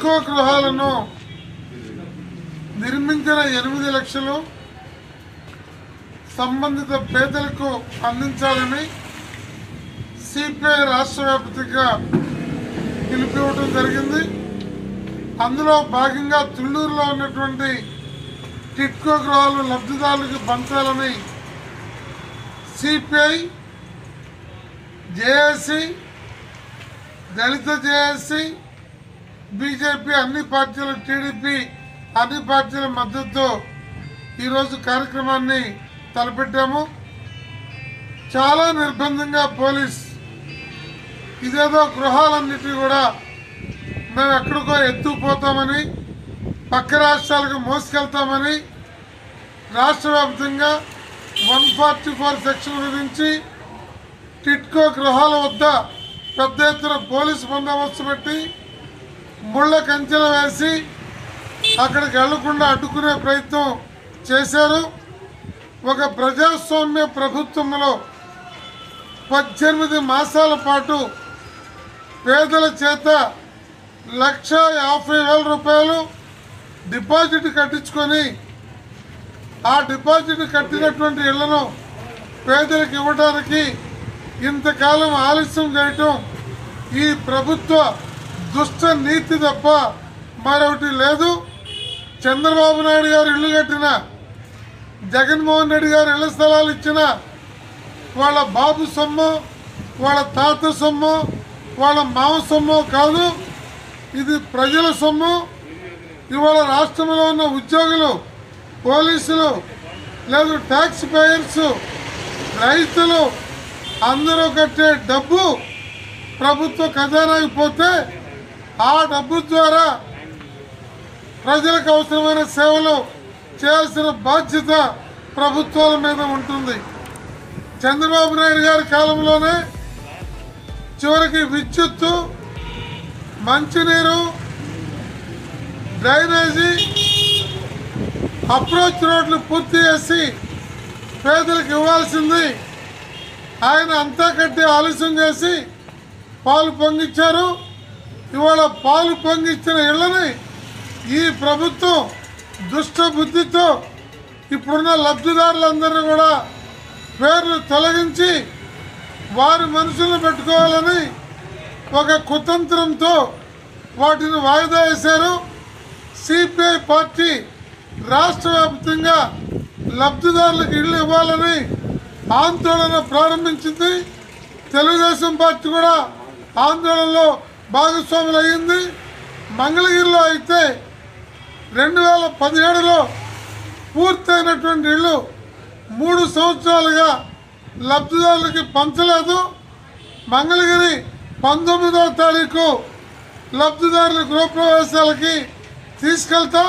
టిట్కో గృహాలను నిర్మించిన ఎనిమిది లక్షలు సంబంధిత పేదలకు అందించాలని సిపిఐ రాష్ట్ర వ్యాప్తంగా పిలిపివ్వడం జరిగింది అందులో భాగంగా తుళ్ళూరులో ఉన్నటువంటి టిట్కో గృహాలు లబ్ధిదారులకు పంచాలని సిపిఐ జేఏసీ దళిత జేఏసీ బీజేపీ అన్ని పార్టీల టీడీపీ అన్ని పార్టీల మద్దతుతో ఈరోజు కార్యక్రమాన్ని తలపెట్టాము చాలా నిర్బంధంగా పోలీస్ ఇదేదో గృహాలన్నిటినీ కూడా మేము ఎక్కడికో ఎత్తుకుపోతామని పక్క రాష్ట్రాలకు మోసుకెళ్తామని రాష్ట్ర వ్యాప్తంగా వన్ ఫార్టీ ఫోర్ సెక్షన్ గురించి టిట్కో గృహాల వద్ద పెద్ద ఎత్తున పోలీసు బందోబస్తు పెట్టి ముళ్ళ కంచెలు వేసి అక్కడికి వెళ్లకుండా అడ్డుకునే ప్రయత్నం చేశారు ఒక ప్రజాస్వామ్య ప్రభుత్వంలో పద్దెనిమిది మాసాల పాటు పేదల చేత లక్ష యాభై వేల రూపాయలు డిపాజిట్ కట్టించుకొని ఆ డిపాజిట్ కట్టినటువంటి ఇళ్లను పేదలకు ఇవ్వడానికి ఇంతకాలం ఆలస్యం చేయటం ఈ ప్రభుత్వ దుష్ట నీతి తప్ప మరొకటి లేదు చంద్రబాబు నాయుడు గారు ఇల్లు కట్టిన జగన్మోహన్ రెడ్డి గారు ఇళ్ల స్థలాలు ఇచ్చిన వాళ్ళ బాబు సొమ్ము వాళ్ళ తాత సొమ్ము వాళ్ళ మామ సొమ్ము కాదు ఇది ప్రజల సొమ్ము ఇవాళ రాష్ట్రంలో ఉన్న ఉద్యోగులు పోలీసులు లేదు ట్యాక్స్ పేయర్స్ రైతులు అందరూ కట్టే డబ్బు ప్రభుత్వ ఖజానాకి పోతే ఆ డబ్బు ద్వారా ప్రజలకు అవసరమైన సేవలు చేయాల్సిన బాధ్యత ప్రభుత్వాల మీద ఉంటుంది చంద్రబాబు నాయుడు గారి కాలంలోనే చివరికి విద్యుత్తు మంచినీరు డ్రైనేజీ అప్రోచ్ రోడ్లు పూర్తి చేసి పేదలకు ఇవ్వాల్సింది ఆయన అంతా కట్టి ఆలస్యం చేసి పాలు పొంగిచ్చారు ఇవాళ పాలు పొంగిచ్చిన ఇళ్ళని ఈ ప్రభుత్వం దుష్ట బుద్ధితో ఇప్పుడున్న లబ్ధిదారులందరినీ కూడా పేర్లు తొలగించి వారి మనుషులను పెట్టుకోవాలని ఒక కుతంత్రంతో వాటిని వాయిదా వేశారు సిపిఐ పార్టీ రాష్ట్ర వ్యాప్తంగా లబ్ధిదారులకు ఇళ్ళు ఇవ్వాలని ఆందోళన ప్రారంభించింది తెలుగుదేశం పార్టీ కూడా ఆందోళనలో భాగస్వాములు అయ్యింది మంగళగిరిలో అయితే రెండు వేల పదిహేడులో పూర్తయినటువంటి ఇళ్ళు మూడు సంవత్సరాలుగా లబ్ధిదారులకి పంచలేదు మంగళగిరి పంతొమ్మిదవ తారీఖు లబ్ధిదారుల గృహప్రవేశాలకి తీసుకెళ్తాం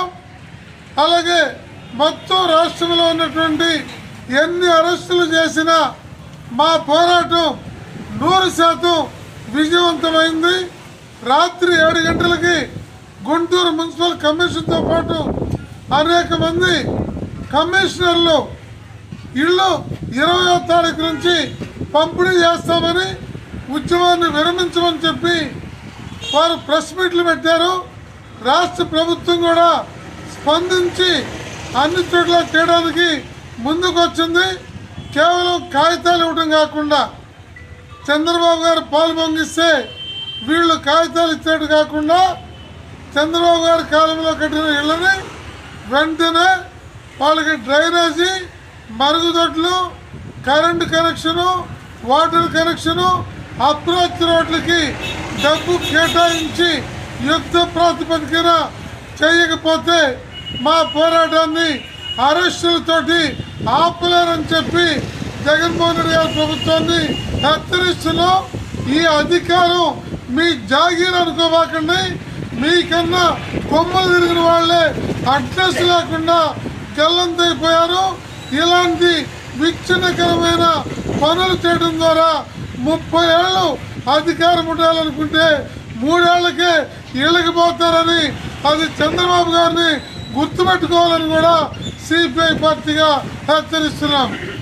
అలాగే మొత్తం రాష్ట్రంలో ఉన్నటువంటి ఎన్ని అరెస్టులు చేసినా మా పోరాటం నూరు శాతం విజయవంతమైంది రాత్రి ఏడు గంటలకి గుంటూరు మున్సిపల్ కమిషన్తో పాటు అనేక మంది కమిషనర్లు ఇళ్ళు ఇరవయో తారీఖు నుంచి పంపిణీ చేస్తామని ఉద్యమాన్ని విరమించమని చెప్పి వారు ప్రెస్ మీట్లు పెట్టారు రాష్ట్ర ప్రభుత్వం కూడా స్పందించి అన్ని చోట్ల చేయడానికి ముందుకు వచ్చింది కేవలం కాగితాలు ఇవ్వడం కాకుండా చంద్రబాబు గారు పాలు పొంగిస్తే వీళ్ళు కాగితాలు ఇచ్చేట్టు కాకుండా చంద్రబాబు గారి కాలంలో కట్టిన ఇళ్ళని వెంటనే వాళ్ళకి డ్రైనేజీ మరుగుదొడ్లు current connection water connection approach రోడ్లకి డబ్బు కేటాయించి యుద్ధ ప్రాతిపదికన చేయకపోతే మా పోరాటాన్ని అరెస్టులతోటి ఆపలేరని చెప్పి జగన్మోహన్ రెడ్డి గారి ప్రభుత్వాన్ని హెచ్చరిస్తున్నాం ఈ అధికారం మీ జాగీర్ అనుకోబాకండి మీకన్నా కొమ్మలు తిరిగిన వాళ్ళే అడ్రస్ లేకుండా గల్లంతైపోయారు ఇలాంటి విచ్ఛిన్నకరమైన పనులు చేయడం ద్వారా ముప్పై ఏళ్ళు అధికారం ఉండాలనుకుంటే మూడేళ్లకే ఇళ్ళకి పోతారని అది చంద్రబాబు గారిని గుర్తుపెట్టుకోవాలని కూడా సిపిఐ పార్టీగా హెచ్చరిస్తున్నాం